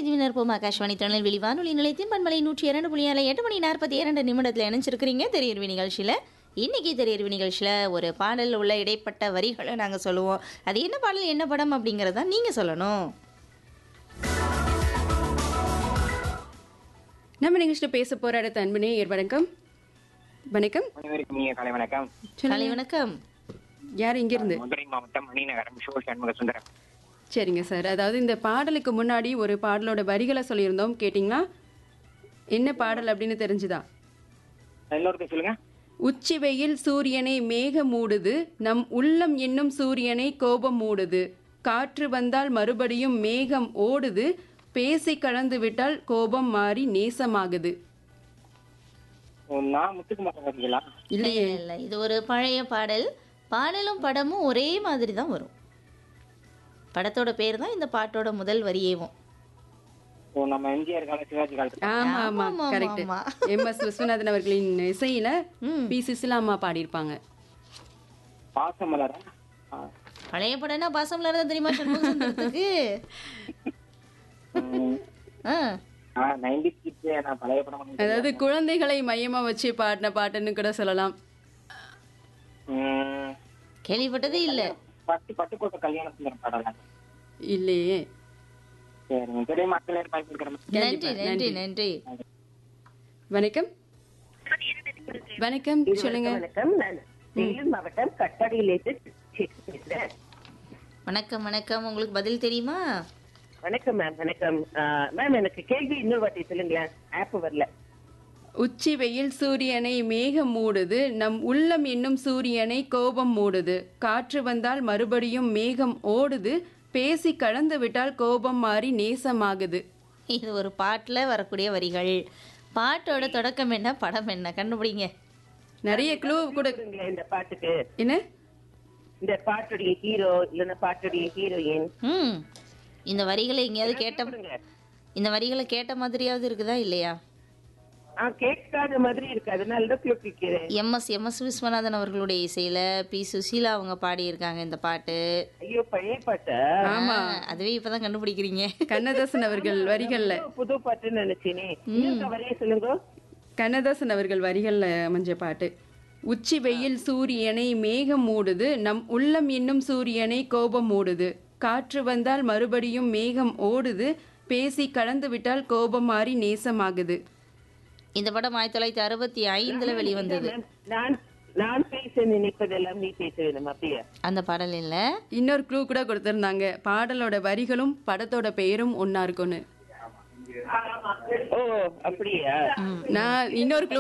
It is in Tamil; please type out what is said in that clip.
நிற்போம் ஆகாஷ்வாணி திருநெல்வேலி வானொலி நிலையத்தின் பண்பலை நூற்றி இரண்டு புள்ளி ஏழு எட்டு மணி நாற்பத்தி இரண்டு நிமிடத்தில் இணைஞ்சிருக்கிறீங்க தெரியர்வி நிகழ்ச்சியில் இன்னைக்கு தெரியர்வி நிகழ்ச்சியில் ஒரு பாடல் உள்ள இடைப்பட்ட வரிகளை நாங்கள் சொல்லுவோம் அது என்ன பாடல் என்ன படம் அப்படிங்கிறத நீங்கள் சொல்லணும் நம்ம நிகழ்ச்சியில் பேச போற அடுத்த அன்பு நேயர் வணக்கம் வணக்கம் அனைவருக்கும் இனிய காலை வணக்கம் காலை வணக்கம் யார் இங்கிருந்து மதுரை மாவட்டம் மணிநகரம் ஷோ சண்முக சுந்தரம் சரிங்க சார் அதாவது இந்த பாடலுக்கு முன்னாடி ஒரு பாடலோட வரிகளை சொல்லியிருந்தோம் கேட்டிங்களா என்ன பாடல் அப்படின்னு தெரிஞ்சுதா எல்லோருக்கும் சொல்லுங்க உச்சி வெயில் சூரியனை மேக மூடுது நம் உள்ளம் என்னும் சூரியனை கோபம் மூடுது காற்று வந்தால் மறுபடியும் மேகம் ஓடுது பேசி கலந்து விட்டால் கோபம் மாறி நேசமாகுது ஓ, நான் முத்துக்குமார் பார்த்தீங்களா இல்லையே இல்லை இது ஒரு பழைய பாடல் பாடலும் படமும் ஒரே மாதிரி தான் வரும் படத்தோட பேர் தான் இந்த பாட்டோட முதல் வரியேவும் ஓ நம்ம எம்ஜிஆர் கால சிவாஜி காலத்துல ஆமா ஆமா ஆமா, கரெக்ட் ஆமா. எம் எஸ் விஸ்வநாதன் அவர்களின் இசையில ம் பி சுசிலா அம்மா பாடியிருப்பாங்க பாசமலரா ஆ, பழைய படம்னா பாசம்ல இருந்தா தெரியுமா சண்முக சுந்தரத்துக்கு ம், ஆ ஆ, 90s kids நான் பழைய படம் வந்து- அதாவது குழந்தைகளை மையமா வச்சு பாடின பாட்டுன்னு கூட சொல்லலாம் ம், கேள்விப்பட்டதே இல்லை பட்டு பட்டுக்கோட்டை கல்யாண சுந்தரம் பாடலாம் இல்லையே சரிங்க பெரிய மக்கள் வாய்ப்பு இருக்கிற நன்றி நன்றி நன்றி வணக்கம் வணக்கம் சொல்லுங்க வணக்கம் நான் வேலூர் மாவட்டம் கட்டாடியிலேருந்து பேசுறேன் வணக்கம் வணக்கம் உங்களுக்கு பதில் தெரியுமா வணக்கம் மேம் வணக்கம் மேம் எனக்கு கேள்வி இன்னொரு வாட்டி சொல்லுங்களேன் ஆப் வரல உச்சி வெயில் சூரியனை மேகம் மூடுது நம் உள்ளம் என்னும் சூரியனை கோபம் மூடுது காற்று வந்தால் மறுபடியும் மேகம் ஓடுது பேசி கலந்து விட்டால் கோபம் மாறி நேசமாகுது இது ஒரு பாட்டில் வரக்கூடிய வரிகள் பாட்டோட தொடக்கம் என்ன படம் என்ன கண்டுபிடிங்க நிறைய க்ளூ கூட கொடுங்களேன் இந்த பாட்டுக்கு என்ன இந்த பாட்டுடைய ஹீரோ இல்லைன்னா பாட்டுடைய ஹீரோயின் ம் இந்த வரிகளை எங்கேயாவது கேட்ட கொடுங்க இந்த வரிகளை கேட்ட மாதிரியாவது இருக்குதா இல்லையா ஆ கேட்காத மாதிரி இருக்கு அதனால தான் கிளோ கேட்கிறேன் எம்எஸ் எம்எஸ் விஸ்வநாதன் அவர்களுடைய இசையில பி சுசீலா அவங்க பாடியிருக்காங்க இந்த பாட்டு ஐயோ பழைய பாட்டா ஆமா ஆ, அதுவே இப்பதான் கண்டுபிடிக்கிறீங்க கண்ணதாசன் அவர்கள் வரிகள்ல புது- புது பாட்டுன்னு நினைச்சேனே இன்னொரு வரைய சொல்லுங்க கண்ணதாசன் அவர்கள் வரிகள்ல அமைஞ்ச பாட்டு உச்சி வெயில் சூரியனை மேகம் மூடுது நம் உள்ளம் என்னும் சூரியனை கோபம் மூடுது காற்று வந்தால் மறுபடியும் மேகம் ஓடுது பேசி கலந்து விட்டால் கோபம் மாறி நேசமாகுது இந்த படம் ஆயிரத்தி தொள்ளாயிரத்தி அறுபத்தி ஐந்துல வெளிவந்தது நான் நான் பேச நினைப்பதெல்லாம் நீ பேச வேணும் அப்படியா அந்த பாடல் இல்ல இன்னொரு க்ளூ கூட கொடுத்திருந்தாங்க பாடலோட வரிகளும் படத்தோட பெயரும் ஒன்னா இருக்கும்னு ஓ அப்படியா நான் இன்னொரு க்ளூ